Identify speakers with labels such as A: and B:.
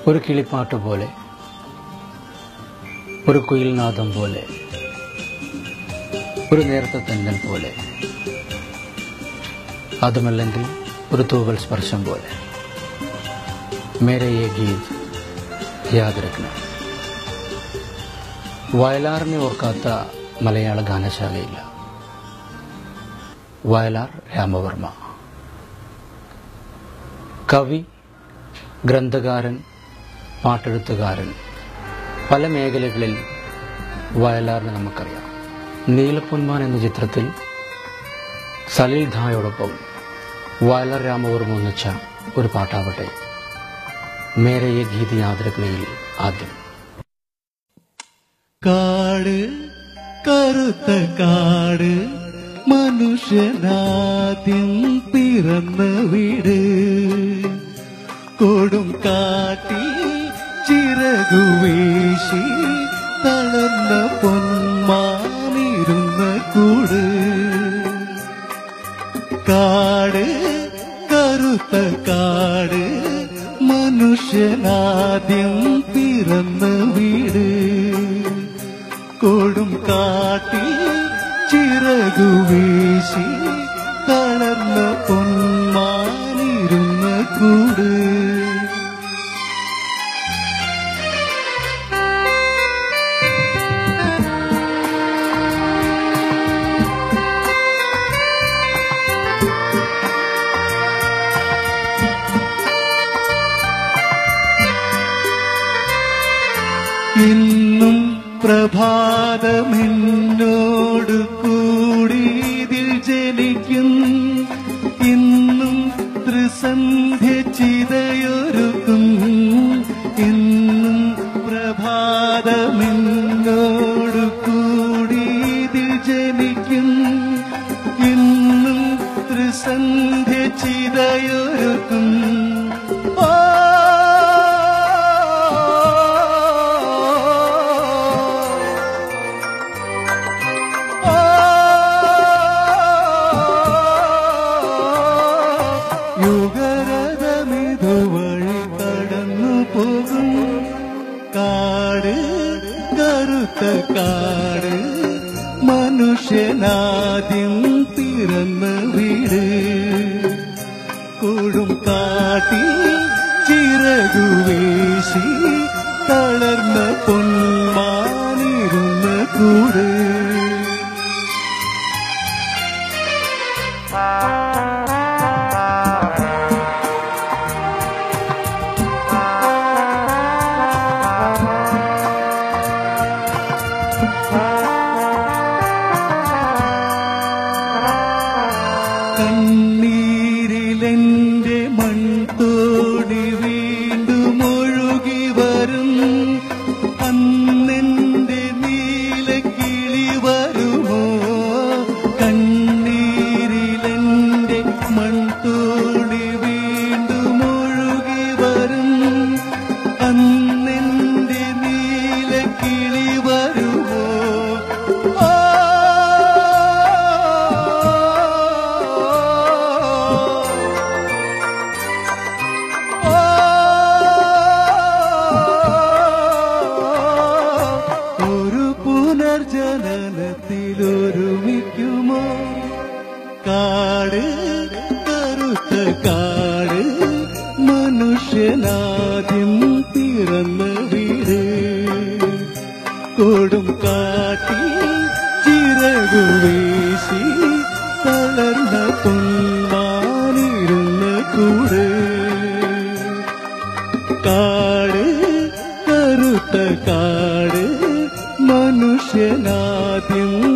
A: ഒരു കിളിപ്പാട്ട് പോലെ ഒരു കുയിൽനാദം പോലെ ഒരു നേരത്തെ തെന്നൽ പോലെ അതുമല്ലെങ്കിൽ ഒരു തൂവൽ സ്പർശം പോലെ മേരെ യേ ഗീത് യാദ് രഖ്ന വയലാറിനെ ഓർക്കാത്ത മലയാള ഗാനശാലയില്ല വയലാർ രാമവർമ്മ കവി ഗ്രന്ഥകാരൻ പാട്ടെഴുത്തുകാരൻ പല മേഖലകളിൽ വയലാറിനെ നമുക്കറിയാം നീലപ്പൊന്മാൻ എന്ന ചിത്രത്തിൽ സലീൽ ധായോടൊപ്പം വയലാർ രാമവർമ്മ ഒന്നിച്ച ഒരു പാട്ടാവട്ടെ മേരെ യേ ഗീത് യാത്രകളിൽ ആദ്യം
B: കാട് കറുത്ത കാട് മനുഷ്യനാദ്യം പിറന്ന വീട് കൊടും കാട്ടി ചിറകു വീശി തളർന്ന പൊന്മാനിരുന്ന കൂട് കാട് കറുത്ത കാട് മനുഷ്യനാദ്യം പിറന്ന വീട് കൊടും കാട്ടി ചിറകു വീശി തളർന്ന പൊന്മാനിരുന്ന കൂട് ഇന്നും പ്രഭാതമെന്നോട് കൂടി ഇതിൽ ജനിക്കും ഇന്നും ത്രിസന്ധ്യ ചിതയൊരുക്കും ഇന്നും പ്രഭാതമെന്നോട് കൂടി ഇതിൽ ജനിക്കും ഇന്നും ത്രിസന്ധ്യ ചിതയൊരുക്കും ഓ യുഗരഥമിതു വഴി കടന്നു പോകും കാട് കറുത്ത കാട് മനുഷ്യനാദ്യം പിറന്ന വീട് കൊടും കാട്ടി ചിറകു വീശി തളർന്ന പൊന്മാനിരുന്ന കൂട് കണ്ണീരിലെന്റെ മൺതോടി വീണ്ടും ഒഴുകി വരും അന്നെന്റെ നീലക്കിളി വരുമോ കണ്ണീരിലെന്റെ മൺതോടി വീണ്ടും ഒഴുകി വരും അന്നെന്റെ നീലക്കിളി വരുമോ ഓ ഒരു പുനർജനനത്തിൽ ഒരുമിക്കുമോ കാട് കറുത്ത കാട് മനുഷ്യനാദ്യം പിറന്ന വീട് കൊടും കാട്ടി ചിറകു വീശി തളർന്ന പൊന്മാനിരുന്ന കൂട് കാട് കറുത്ത കാട് മനുഷ്യനാദ്യം